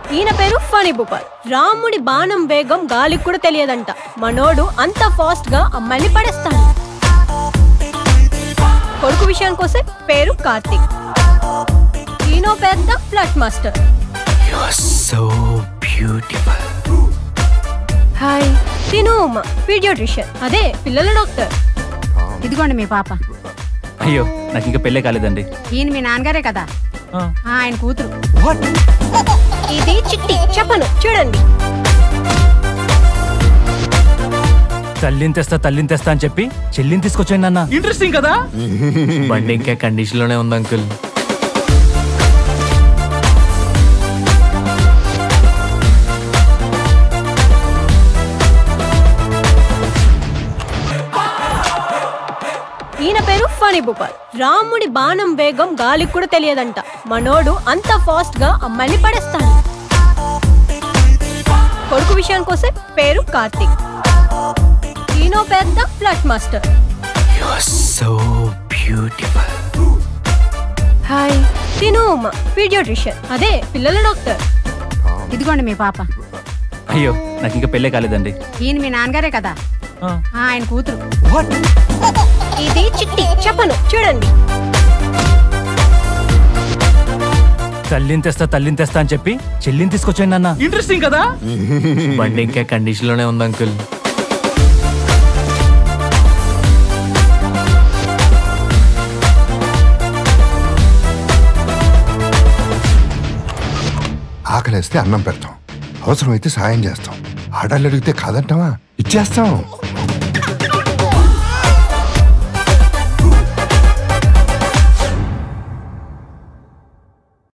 ఈయన పేరు ఫణి భూపాల్ రాముడి బాణం వేగం గాలికి కూడా తెలియదంట మనోడు అంత ఫాస్ట్ గా అమ్మాయిని పడేస్తాడు కొడుకు విషయానికి వస్తే పేరు కార్తీక్ ఈయనో పెద్ద flute master so beautiful hi తిను పీడియోట్రిషియన్ అదే పిల్లల డాక్టర్ ఇదిగోండి మీ పాప అయ్యో నాకు ఇంకా పెళ్ళే కాలేదండి ఈయన మీ నాన్నగారే కదా ఆ. ఆ, ఆయన కూతురు ఇది చిట్టి చెప్పను చూడండి తల్లిని తెస్తా తల్లిని తెస్తా అని చెప్పి చెల్లిని తీసుకొచ్చాను నాన్న ఇంట్రెస్టింగ్ కదా బండి ఇంకా కండిషన్ లోనే ఉంది అంకుల్ ఈయన పేరు ఫణి భూపాల్ రాముడి బాణం వేగం గాలికి కూడా తెలియదంట మనోడు అంత ఫాస్ట్ గా అమ్మాయిని పడేస్తాడు కొడుకు విషయానికి వస్తే పేరు కార్తీక్ ఈయనో పెద్ద flute master so beautiful hi తిను పీడియోట్రిషియన్ అదే పిల్లల డాక్టర్ ఇదిగోండి మీ పాప అయ్యో నాకు ఇంకా పెళ్ళే కాలేదండి ఈయన మీ నాన్నగారే కదా ఆ. ఆ, ఆయన కూతురు ఇది చిట్టి చెప్పను చూడండి తల్లిని తెస్తా తల్లిని తెస్తా అని చెప్పి చెల్లిని తీసుకొచ్చాను నాన్న ఇంట్రెస్టింగ్ కదా బండి ఇంకా కండిషన్ లోనే ఉంది అంకుల్ ఆకలేస్తే అన్నం పెడతాం అవసరమైతే సాయం చేస్తాం ఆడాళ్ళు అడిగితే కాదంటావా ఇచ్చేస్తాం